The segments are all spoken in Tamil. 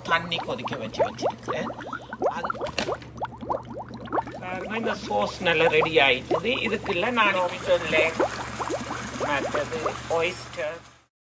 தண்ணி கொதிக்க வச்சு வச்சிருக்கிறேன் அது பாருங்க இந்த சோஸ் நல்லா ரெடி ஆயிட்டுது இதுக்குள்ள நான் ஒமிசன் லேக் மற்றது ஒய்ஸ்டர்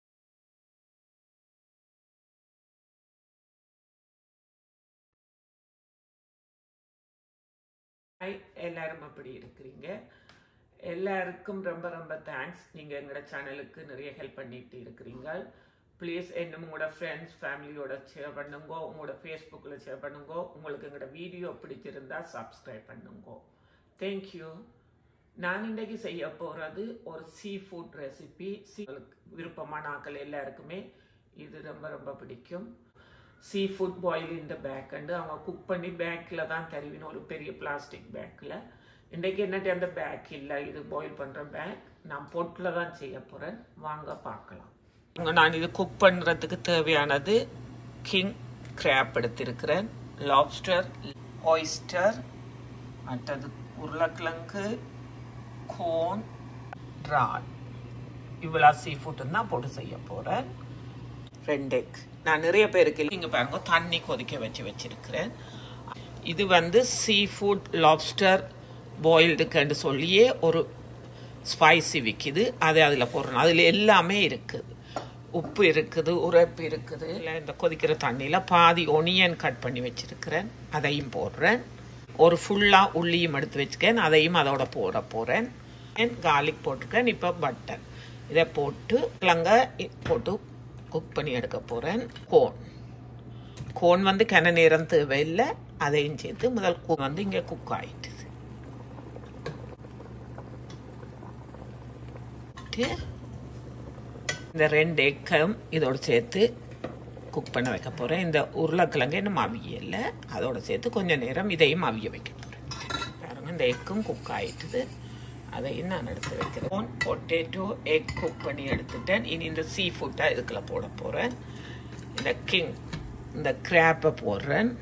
ஹாய் எல்லாரும் அப்படி இருக்கிறீங்க எல்லாருக்கும் ரொம்ப ரொம்ப தேங்க்ஸ் நீங்கள் எங்களோட சேனலுக்கு நிறைய ஹெல்ப் பண்ணிட்டு இருக்கிறீங்க ப்ளீஸ் இன்னும் உங்களோட ஃப்ரெண்ட்ஸ் ஃபேமிலியோட ஷேர் பண்ணுங்க உங்களோட ஃபேஸ்புக்கில் ஷேர் பண்ணுங்க உங்களுக்கு எங்களோட வீடியோ பிடிச்சிருந்தா சப்ஸ்கிரைப் பண்ணுங்க தேங்க்யூ நான் இன்றைக்கு செய்ய போகிறது ஒரு சீ ஃபுட் ரெசிபி சீ விருப்பமான ஆக்கள் எல்லாருக்குமே இது ரொம்ப ரொம்ப பிடிக்கும் சீ ஃபுட் பாயில் இந்த பேக்குண்டு அவங்க குக் பண்ணி பேக்கில் தான் தருவின ஒரு பெரிய பிளாஸ்டிக் பேக்கில் இன்றைக்கு என்னட்டு அந்த பேக் இல்லை இது பாயில் பண்ணுற பேக் நான் பொட்டில் தான் செய்ய போகிறேன் வாங்க பார்க்கலாம் நான் இது குக் பண்ணுறதுக்கு தேவையானது கிங் கிராப் எடுத்திருக்கிறேன் லாப்ஸ்டர் ஆயிஸ்டர் மற்றது உருளைக்கிழங்கு கோன் ட்ரால் இவ்வளோ சீ ஃபுட்டு தான் போட்டு செய்ய போகிறேன் ரெண்டு எக் நான் நிறைய பேருக்கு இங்கே பாருங்க தண்ணி கொதிக்க வச்சு வச்சிருக்கிறேன் இது வந்து சீ ஃபுட் லாப்ஸ்டர் பாயில்டுக்குன்னு சொல்லியே ஒரு ஸ்பைசி விற்கிது அதை அதில் போடுறோம் அதில் எல்லாமே இருக்குது உப்பு இருக்குது உரைப்பு இருக்குது இல்லை இந்த கொதிக்கிற தண்ணியில் பாதி ஒனியன் கட் பண்ணி வச்சிருக்கிறேன் அதையும் போடுறேன் ஒரு ஃபுல்லாக உள்ளியும் எடுத்து வச்சுக்கேன் அதையும் அதோட போட போகிறேன் கார்லிக் போட்டிருக்கேன் இப்போ பட்டர் இதை போட்டு கிழங்க போட்டு குக் பண்ணி எடுக்க போகிறேன் கோன் கோன் வந்து கன நேரம் தேவையில்லை அதையும் சேர்த்து முதல் கோன் வந்து இங்கே குக் ஆயிட்டுது இந்த ரெண்டு எக்கம் இதோட சேர்த்து குக் பண்ண வைக்க போகிறேன் இந்த உருளைக்கிழங்கு இன்னும் அவியல அதோட சேர்த்து கொஞ்சம் நேரம் இதையும் அவிய வைக்க போகிறேன் பாருங்க இந்த எக்கும் குக் ஆயிட்டுது அதையும் நான் எடுத்து வைக்கிறேன் பொட்டேட்டோ எக் குக் பண்ணி எடுத்துட்டேன் இனி இந்த சீ ஃபுட்டாக இதுக்குள்ள போட போகிறேன் இந்த கிங் இந்த கிராப்பை போடுறேன்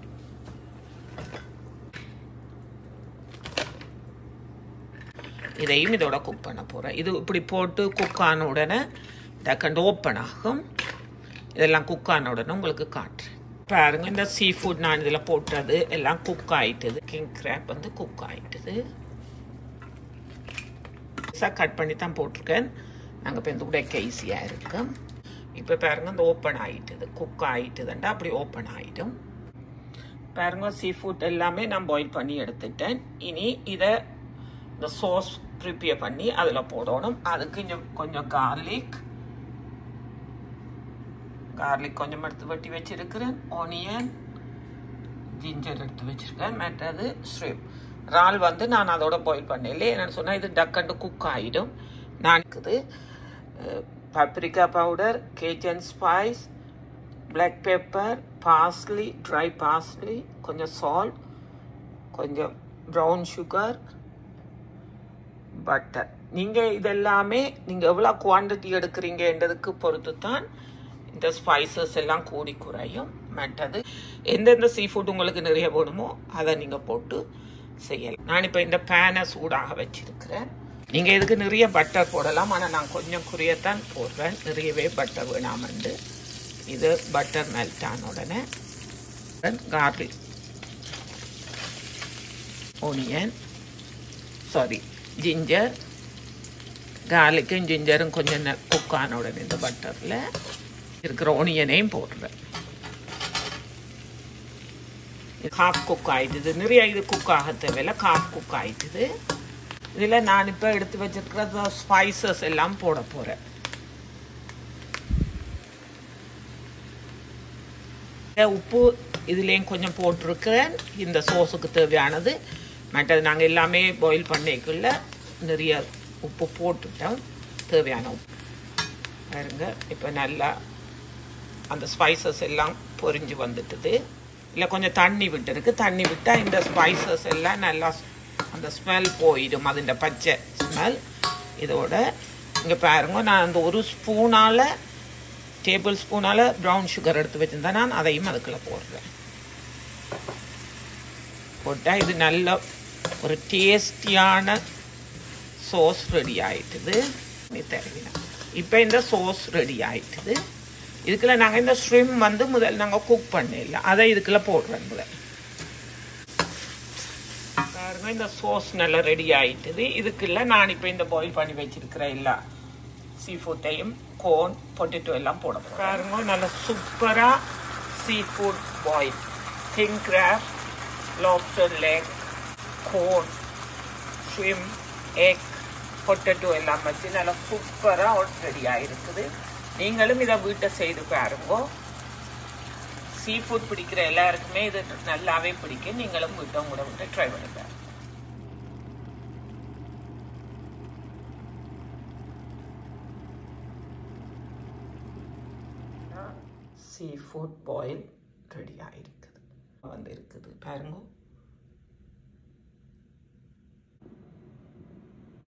இதையும் இதோட குக் பண்ண போகிறேன் இது இப்படி போட்டு குக் ஆன உடனே டக்கண்ட் ஓப்பன் ஆகும் இதெல்லாம் குக் ஆன உடனே உங்களுக்கு காட்டுறேன் பாருங்க இந்த சீ ஃபுட் நான் இதில் போட்டது எல்லாம் குக் ஆயிட்டுது கிங் கிராப் வந்து குக் ஆயிட்டுது கட் பண்ணி தான் போட்டிருக்கேன் நாங்கள் இப்போ இந்த உடைக்க ஈஸியாக இருக்கும் இப்போ பாருங்க இந்த ஓப்பன் ஆகிட்டுது குக் ஆகிட்டுதுண்டா அப்படி ஓப்பன் ஆகிடும் பாருங்க சீ ஃபுட் எல்லாமே நான் பாயில் பண்ணி எடுத்துட்டேன் இனி இதை இந்த சோஸ் ப்ரிப்பேர் பண்ணி அதில் போடணும் அதுக்கு கொஞ்சம் கொஞ்சம் கார்லிக் கார்லிக் கொஞ்சம் எடுத்து வெட்டி வச்சிருக்கிறேன் ஆனியன் ஜிஞ்சர் எடுத்து வச்சிருக்கேன் மற்றது ஸ்ட்ரிப் இறால் வந்து நான் அதோட பாயில் பண்ணல என்னன்னு சொன்னால் இது டக்கண்டு குக் ஆகிடும் நான் இருக்குது paprika powder cajun spice black pepper parsley dry parsley கொஞ்சம் சால்ட் கொஞ்சம் ப்ரௌன் சுகர் பட்டர் நீங்கள் இதெல்லாமே நீங்கள் எவ்வளோ குவான்டிட்டி எடுக்கிறீங்கன்றதுக்கு பொறுத்து தான் இந்த ஸ்பைசஸ் எல்லாம் கூடி குறையும் மற்றது எந்தெந்த சீ ஃபுட் உங்களுக்கு நிறைய வேணுமோ அதை நீங்கள் போட்டு செய்யலாம் நான் இப்போ இந்த பேனை சூடாக வச்சிருக்கிறேன் நீங்கள் இதுக்கு நிறைய பட்டர் போடலாம் ஆனால் நான் கொஞ்சம் குறையத்தான் போடுறேன் நிறையவே பட்டர் வேணாமண்டு இது பட்டர் மெல்ட் ஆன உடனே கார்லிக் ஒனியன் சாரி ஜிஞ்சர் கார்லிக்கும் ஜிஞ்சரும் கொஞ்சம் குக் ஆன உடனே இந்த பட்டரில் இருக்கிற ஒனியனையும் போடுறேன் ஹாஃப் குக் ஆயிட்டுது நிறைய இது குக் ஆக தேவையில்ல ஹாஃப் குக் ஆயிட்டுது இதில் நான் இப்போ எடுத்து வச்சிருக்கிற ஸ்பைசஸ் எல்லாம் போட போகிறேன் உப்பு இதுலேயும் கொஞ்சம் போட்டிருக்கிறேன் இந்த சோஸுக்கு தேவையானது மற்றது நாங்கள் எல்லாமே பாயில் பண்ணிக்குள்ள நிறைய உப்பு போட்டுட்டோம் தேவையான உப்பு பாருங்க இப்போ நல்லா அந்த ஸ்பைசஸ் எல்லாம் பொரிஞ்சு வந்துட்டுது இல்லை கொஞ்சம் தண்ணி விட்டுருக்கு தண்ணி விட்டால் இந்த ஸ்பைசஸ் எல்லாம் நல்லா அந்த ஸ்மெல் போயிடும் அதுண்ட பச்சை ஸ்மெல் இதோட இங்கே பாருங்க நான் அந்த ஒரு ஸ்பூனால் டேபிள் ஸ்பூனால் ப்ரௌன் சுகர் எடுத்து வச்சுருந்தேன் நான் அதையும் அதுக்குள்ளே போடுறேன் போட்டால் இது நல்ல ஒரு டேஸ்டியான சோஸ் ரெடி ஆயிட்டுது நீ தருவினா இப்போ இந்த சோஸ் ரெடி ஆயிட்டுது இதுக்குள்ள நாங்கள் இந்த ஸ்ட்ரிம் வந்து முதல் நாங்கள் குக் பண்ணிடல அதை இதுக்குள்ள போடுறேன் முதல் பாருங்க இந்த சோஸ் நல்லா ரெடி ஆயிட்டுது இதுக்குள்ள நான் இப்போ இந்த பாயில் பண்ணி வச்சிருக்கிற எல்லா சீ ஃபுட்டையும் கோன் பொட்டேட்டோ எல்லாம் போட போறேன். பாருங்க நல்ல சூப்பரா seafood boil king crab lobster leg corn shrimp egg potato எல்லாம் வச்சு நல்லா சூப்பராக ரெடி ஆயிருக்குது நீங்களும் இதை வீட்டை செய்து பாருங்க சீ ஃபுட் பிடிக்கிற எல்லாருக்குமே இது நல்லாவே பிடிக்கும் நீங்களும் வீட்டை கூட விட்டு ட்ரை பண்ணி பாருங்க சீ ஃபுட் பாயில் ரெடி ஆயிருக்குது வந்து இருக்குது பாருங்க